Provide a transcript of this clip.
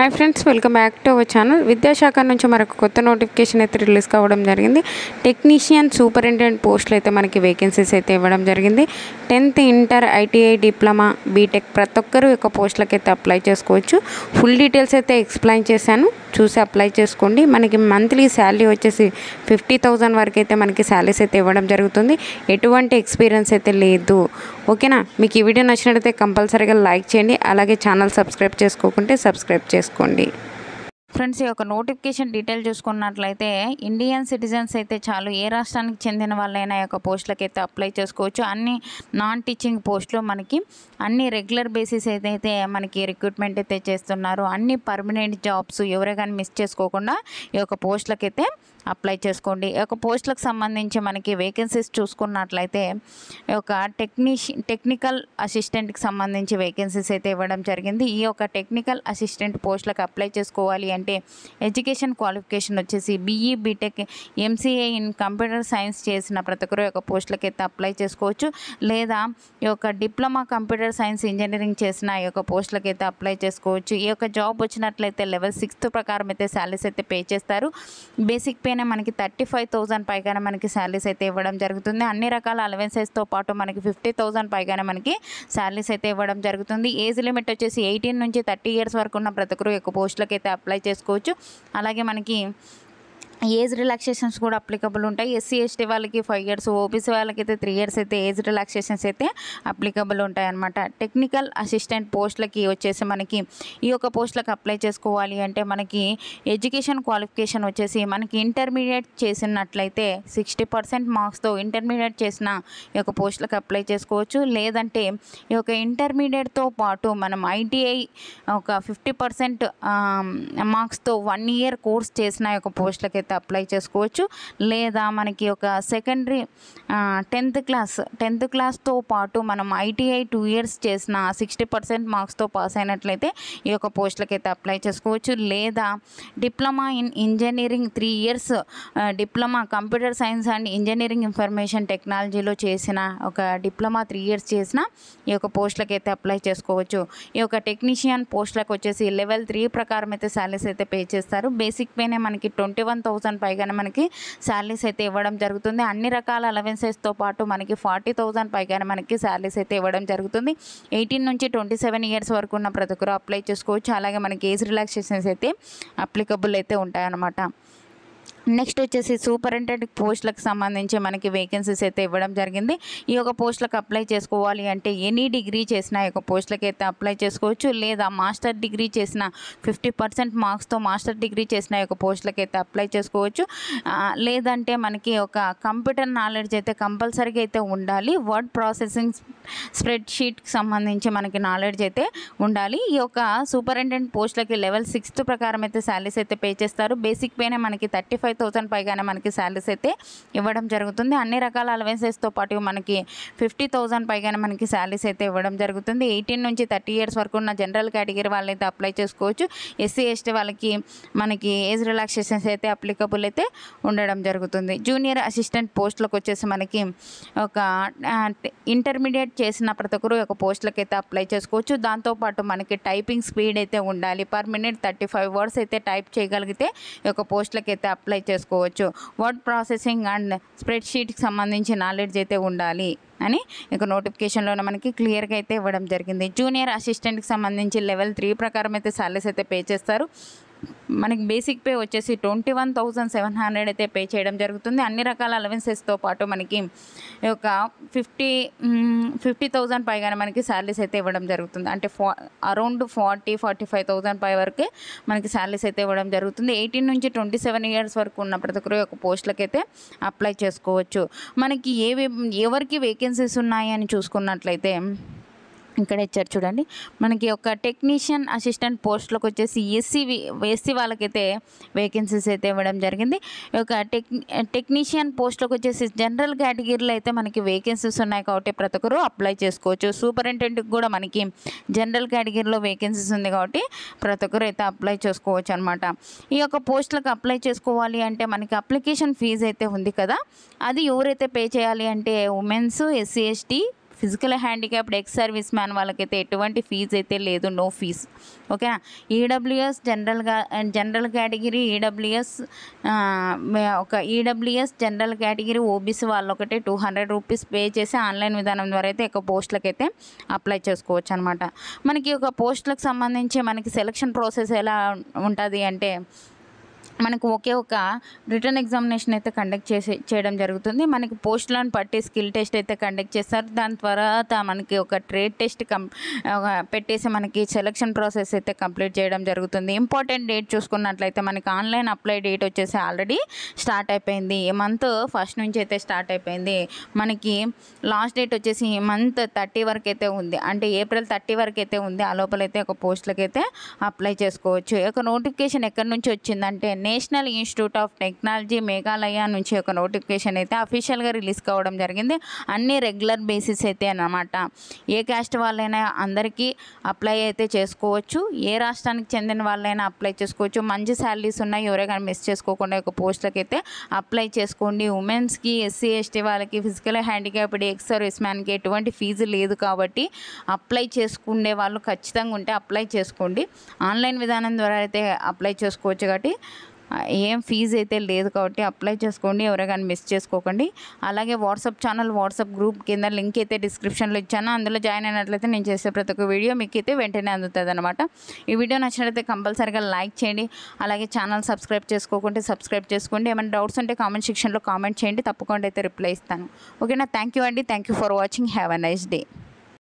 hi friends welcome back to our channel విద్యాశాఖ నుంచి మరొక కొత్త నోటిఫికేషన్ అయితే రిలీజ్ కావడం జరిగింది టెక్నీషియన్ సూపరింటెండెంట్ పోస్టులు అయితే మనకి వేకెన్సీస్ అయితే ఇవ్వడం జరిగింది tenth inter ITI diploma BTech ప్రతి ఒక్కరు యొక్క పోస్టులకు అయితే అప్లై చేసుకోవచ్చు ఫుల్ డీటెయిల్స్ అయితే ఎక్స్ప్లెయిన్ చేశాను చూసి అప్లై చేసుకోండి మనకి మంత్లీ శాలరీ వచ్చేసి ఫిఫ్టీ థౌజండ్ వరకు అయితే మనకి శాలరీస్ అయితే ఇవ్వడం జరుగుతుంది ఎటువంటి ఎక్స్పీరియన్స్ అయితే లేదు ఓకేనా మీకు ఈ వీడియో నచ్చినట్లయితే కంపల్సరీగా లైక్ చేయండి అలాగే ఛానల్ సబ్స్క్రైబ్ చేసుకోకుంటే సబ్స్క్రైబ్ చేసుకోండి ఫ్రెండ్స్ ఈ యొక్క నోటిఫికేషన్ డీటెయిల్ చూసుకున్నట్లయితే ఇండియన్ సిటిజన్స్ అయితే చాలు ఏ రాష్ట్రానికి చెందిన వాళ్ళైనా ఈ యొక్క పోస్టులకు అయితే అప్లై చేసుకోవచ్చు అన్ని నాన్ టీచింగ్ పోస్టులు మనకి అన్ని రెగ్యులర్ బేసిస్ అయితే మనకి రిక్రూట్మెంట్ అయితే చేస్తున్నారు అన్ని పర్మనెంట్ జాబ్స్ ఎవరే కానీ మిస్ చేసుకోకుండా ఈ యొక్క పోస్టులకు అయితే అప్లై చేసుకోండి ఈ యొక్క పోస్టులకు సంబంధించి మనకి వేకెన్సీస్ చూసుకున్నట్లయితే ఈ యొక్క టెక్నీషి టెక్నికల్ అసిస్టెంట్కి సంబంధించి వేకెన్సీస్ అయితే ఇవ్వడం జరిగింది ఈ యొక్క టెక్నికల్ అసిస్టెంట్ పోస్టులకు అప్లై చేసుకోవాలి అంటే ఎడ్యుకేషన్ క్వాలిఫికేషన్ వచ్చేసి BE BTech MCA in computer science చేసిన ప్రతి ఒక్కరు యొక్క పోస్టులకు అయితే అప్లై చేసుకోవచ్చు లేదా ఈ యొక్క డిప్లొమా కంప్యూటర్ సైన్స్ ఇంజనీరింగ్ చేసిన ఈ యొక్క పోస్టులకు అయితే అప్లై చేసుకోవచ్చు ఈ యొక్క జాబ్ వచ్చినట్లయితే లెవెల్ సిక్స్త్ ప్రకారం అయితే శాలరీస్ అయితే పే చేస్తారు బేసిక్ పేనే మనకి థర్టీ ఫైవ్ థౌసండ్ పైగానే మనకి శాలరీస్ అయితే ఇవ్వడం జరుగుతుంది అన్ని రకాల అలవెన్సెస్తో పాటు మనకి ఫిఫ్టీ థౌసండ్ పైగానే మనకి శాలరీస్ అయితే ఇవ్వడం జరుగుతుంది ఏజ్ లిమిట్ వచ్చేసి ఎయిటీన్ నుంచి థర్టీ ఇయర్స్ వరకు ఉన్న ప్రతి ఒక్కరు యొక్క పోస్టులకు అయితే అప్లై చేసుకోవచ్చు అలాగే మనకి ఏజ్ రిలాక్సేషన్స్ కూడా అప్లికబుల్ ఉంటాయి ఎస్సీ ఎస్టీ వాళ్ళకి ఫైవ్ ఇయర్స్ ఓబీసీ వాళ్ళకి అయితే త్రీ ఇయర్స్ అయితే ఏజ్ రిలాక్సేషన్స్ అయితే అప్లికబుల్ ఉంటాయి అనమాట టెక్నికల్ అసిస్టెంట్ పోస్టులకి వచ్చేసి మనకి ఈ యొక్క పోస్టులకు అప్లై చేసుకోవాలి అంటే మనకి ఎడ్యుకేషన్ క్వాలిఫికేషన్ వచ్చేసి మనకి ఇంటర్మీడియట్ చేసినట్లయితే సిక్స్టీ పర్సెంట్ మార్క్స్తో ఇంటర్మీడియట్ చేసిన ఈ యొక్క పోస్టులకు అప్లై చేసుకోవచ్చు లేదంటే ఈ యొక్క ఇంటర్మీడియట్తో పాటు మనం ఐటీఐ ఒక ఫిఫ్టీ పర్సెంట్ మార్క్స్తో వన్ ఇయర్ కోర్స్ చేసిన ఈ యొక్క పోస్టులకి అయితే అప్లై చేసుకోవచ్చు లేదా మనకి ఒక సెకండరీ టెన్త్ క్లాస్ టెన్త్ క్లాస్తో పాటు మనం ఐటీఐ టూ ఇయర్స్ చేసిన సిక్స్టీ పర్సెంట్ మార్క్స్తో పాస్ అయినట్లయితే ఈ యొక్క పోస్టులకి అయితే అప్లై చేసుకోవచ్చు లేదా diploma in engineering three years diploma computer science and engineering information టెక్నాలజీలో చేసిన ఒక డిప్లొమా త్రీ ఇయర్స్ చేసిన ఈ యొక్క పోస్టులకి అయితే అప్లై చేసుకోవచ్చు ఈ యొక్క టెక్నీషియన్ పోస్టులకు వచ్చేసి లెవెల్ త్రీ ప్రకారం అయితే శాలరీస్ అయితే పే చేస్తారు బేసిక్ పేనే మనకి ట్వంటీ వన్ థౌసండ్ పైగానే మనకి శాలరీస్ అయితే ఇవ్వడం జరుగుతుంది అన్ని రకాల అలవెన్సెస్తో పాటు మనకి ఫార్టీ థౌసండ్ పైగానే మనకి శాలరీస్ అయితే ఇవ్వడం జరుగుతుంది ఎయిటీన్ నుంచి ట్వంటీ సెవెన్ ఇయర్స్ వరకు ఉన్న ప్రతి ఒక్కరు అప్లై చేసుకోవచ్చు అలాగే మనకి ఏజ్ రిలాక్సేషన్స్ అయితే అప్లికబుల్ అయితే ఉంటాయన్నమాట నెక్స్ట్ వచ్చేసి సూపరింటెండెంట్ పోస్టులకు సంబంధించి మనకి వేకెన్సీస్ అయితే ఇవ్వడం జరిగింది ఈ యొక్క పోస్టులకు అప్లై చేసుకోవాలి అంటే ఎనీ డిగ్రీ చేసిన ఈ యొక్క పోస్టులకు అయితే అప్లై చేసుకోవచ్చు లేదా మాస్టర్ డిగ్రీ చేసిన ఫిఫ్టీ పర్సెంట్ మార్క్స్తో మాస్టర్ డిగ్రీ చేసిన ఈ యొక్క పోస్టులకు అయితే అప్లై చేసుకోవచ్చు ఆ, లేదంటే మనకి ఒక కంప్యూటర్ నాలెడ్జ్ అయితే కంపల్సరీగా అయితే ఉండాలి వర్డ్ ప్రాసెసింగ్ స్ప్రెడ్ షీట్కి సంబంధించి మనకి నాలెడ్జ్ అయితే ఉండాలి ఈ యొక్క సూపరింటెండెంట్ పోస్టులకి లెవెల్ సిక్స్త్ ప్రకారం అయితే శాలరీస్ అయితే పే చేస్తారు బేసిక్ పేనే మనకి థర్టీ ఫైవ్ థౌసండ్ పైగానే మనకి శాలరీస్ అయితే ఇవ్వడం జరుగుతుంది అన్ని రకాల అలవెన్సెస్తో పాటు మనకి ఫిఫ్టీ థౌసండ్ పైగానే మనకి శాలరీస్ అయితే ఇవ్వడం జరుగుతుంది ఎయిటీన్ నుంచి థర్టీ ఇయర్స్ వరకు ఉన్న జనరల్ కేటగిరీ వాళ్ళైతే అప్లై చేసుకోవచ్చు ఎస్సీ ఎస్టీ వాళ్ళకి మనకి ఏజ్ రిలాక్సేషన్స్ అయితే అప్లికబుల్ అయితే ఉండడం జరుగుతుంది జూనియర్ అసిస్టెంట్ పోస్టులకు వచ్చేసి మనకి ఒక ఇంటర్మీడియట్ చేసిన ప్రతి ఒక్కరు ఒక పోస్టులకు అయితే అప్లై చేసుకోవచ్చు దాంతోపాటు మనకి టైపింగ్ స్పీడ్ అయితే ఉండాలి per minute thirty five words అయితే టైప్ చేయగలిగితే ఈ యొక్క పోస్టులకు అయితే అప్లై చేసుకోవచ్చు వర్డ్ ప్రాసెసింగ్ అండ్ స్ప్రెడ్ షీట్కి సంబంధించి నాలెడ్జ్ అయితే ఉండాలి అని ఇక నోటిఫికేషన్లోనే మనకి క్లియర్గా అయితే ఇవ్వడం జరిగింది జూనియర్ అసిస్టెంట్కి సంబంధించి లెవెల్ త్రీ ప్రకారం అయితే శాలరీస్ అయితే పే చేస్తారు మనకి బేసిక్ పే వచ్చేసి twenty one thousand seven hundred అయితే పే చేయడం జరుగుతుంది అన్ని రకాల అలవెన్సెస్తో పాటు మనకి ఈ యొక్క ఫిఫ్టీ ఫిఫ్టీ థౌజండ్ పైగానే మనకి శాలరీస్ అయితే ఇవ్వడం జరుగుతుంది అంటే ఫా around forty forty five thousand పై వరకే మనకి శాలరీస్ అయితే ఇవ్వడం జరుగుతుంది ఎయిటీన్ నుంచి ట్వంటీ సెవెన్ ఇయర్స్ వరకు ఉన్న ప్రతి ఒక్కరు యొక్క పోస్టులకు అయితే అప్లై చేసుకోవచ్చు మనకి ఏ ఎవరికి వేకెన్సీస్ ఉన్నాయి అని చూసుకున్నట్లయితే ఇక్కడ ఇచ్చారు చూడండి మనకి ఒక టెక్నీషియన్ అసిస్టెంట్ పోస్టులకు వచ్చేసి ఎస్సీ ఎస్సీ వాళ్ళకైతే వేకెన్సీస్ అయితే ఇవ్వడం జరిగింది ఈ యొక్క టెక్ టెక్నీషియన్ పోస్టులకు వచ్చేసి జనరల్ కేటగిరీలో అయితే మనకి వేకెన్సీస్ ఉన్నాయి కాబట్టి ప్రతి ఒక్కరు అప్లై చేసుకోవచ్చు సూపరింటెండెంట్కి కూడా మనకి జనరల్ కేటగిరీలో వేకెన్సీస్ ఉంది కాబట్టి ప్రతి ఒక్కరు అయితే అప్లై చేసుకోవచ్చు అనమాట ఈ యొక్క పోస్టులకు అప్లై చేసుకోవాలి అంటే మనకి అప్లికేషన్ ఫీజు అయితే ఉంది కదా అది ఎవరైతే పే చేయాలి అంటే womens SC ST physical handicapped ex service man వాళ్ళకైతే ఎటువంటి ఫీజు అయితే లేదు నో ఫీజ్ ఓకేనా ఈడబ్ల్యూఎస్ జనరల్గా జనరల్ కేటగిరీ ఈడబ్ల్యూఎస్ ఒక ఈడబ్ల్యూఎస్ జనరల్ కేటగిరీ ఓబీసీ వాళ్ళు ఒకటి టూ హండ్రెడ్ రూపీస్ పే చేసి ఆన్లైన్ విధానం ద్వారా అయితే ఒక పోస్టులకు అయితే అప్లై చేసుకోవచ్చు అనమాట మనకి ఒక పోస్టులకు సంబంధించి మనకి సెలక్షన్ ప్రాసెస్ ఎలా ఉంటుంది అంటే మనకు ఒకే ఒక రిటర్న్ ఎగ్జామినేషన్ అయితే కండక్ట్ చేసి చేయడం జరుగుతుంది మనకి పోస్టులను బట్టి స్కిల్ టెస్ట్ అయితే కండక్ట్ చేస్తారు దాని తర్వాత మనకి ఒక ట్రేడ్ టెస్ట్ కం ఒక పెట్టేసి మనకి సెలక్షన్ ప్రాసెస్ అయితే కంప్లీట్ చేయడం జరుగుతుంది ఇంపార్టెంట్ డేట్ చూసుకున్నట్లయితే మనకి ఆన్లైన్ అప్లై డేట్ వచ్చేసి ఆల్రెడీ స్టార్ట్ అయిపోయింది ఈ మంత్ ఫస్ట్ నుంచి అయితే స్టార్ట్ అయిపోయింది మనకి లాస్ట్ డేట్ వచ్చేసి ఈ మంత్ థర్టీ వరకు అయితే ఉంది అంటే ఏప్రిల్ థర్టీ వరకు అయితే ఉంది ఆ లోపల అయితే ఒక పోస్టులకి అయితే అప్లై చేసుకోవచ్చు ఈ యొక్క నోటిఫికేషన్ ఎక్కడి నుంచి వచ్చిందంటే National Institute of Technology Meghalaya నుంచి ఒక నోటిఫికేషన్ అయితే అఫీషియల్గా రిలీజ్ కావడం జరిగింది అన్ని రెగ్యులర్ బేసిస్ అయితే అన్నమాట ఏ క్యాస్ట్ వాళ్ళైనా అందరికీ అప్లై అయితే చేసుకోవచ్చు ఏ రాష్ట్రానికి చెందిన వాళ్ళైనా అప్లై చేసుకోవచ్చు మంచి శాలరీస్ ఉన్నాయి ఎవరైనా మిస్ చేసుకోకుండా ఒక పోస్టులకి అయితే అప్లై చేసుకోండి ఉమెన్స్కి ఎస్సీ ఎస్టీ వాళ్ళకి ఫిజికల్ హ్యాండిక్యాప్డ్ ఎక్స్ సర్వీస్ మ్యాన్కి ఎటువంటి ఫీజు లేదు కాబట్టి అప్లై చేసుకునే వాళ్ళు ఖచ్చితంగా ఉంటే అప్లై చేసుకోండి ఆన్లైన్ విధానం ద్వారా అయితే అప్లై చేసుకోవచ్చు కాబట్టి ఆ, ఏం ఫీజు అయితే లేదు కాబట్టి అప్లై చేసుకోండి ఎవరైనా మిస్ చేసుకోకండి అలాగే వాట్సాప్ ఛానల్ వాట్సాప్ గ్రూప్ కింద లింక్ అయితే డిస్క్రిప్షన్లో ఇచ్చాను అందులో జాయిన్ అయినట్లయితే నేను చేసే ప్రతి ఒక్క వీడియో మీకు అయితే వెంటనే అందుతుంది అనమాట ఈ వీడియో నచ్చినట్లయితే కంపల్సరీగా లైక్ చేయండి అలాగే ఛానల్ సబ్స్క్రైబ్ చేసుకోకుంటే సబ్స్క్రైబ్ చేసుకోండి ఏమైనా డౌట్స్ ఉంటే కామెంట్ సెక్షన్లో కామెంట్ చేయండి తప్పకుండా అయితే రిప్లై ఇస్తాను ఓకేనా థ్యాంక్ యూ అండి thank you for watching have a nice day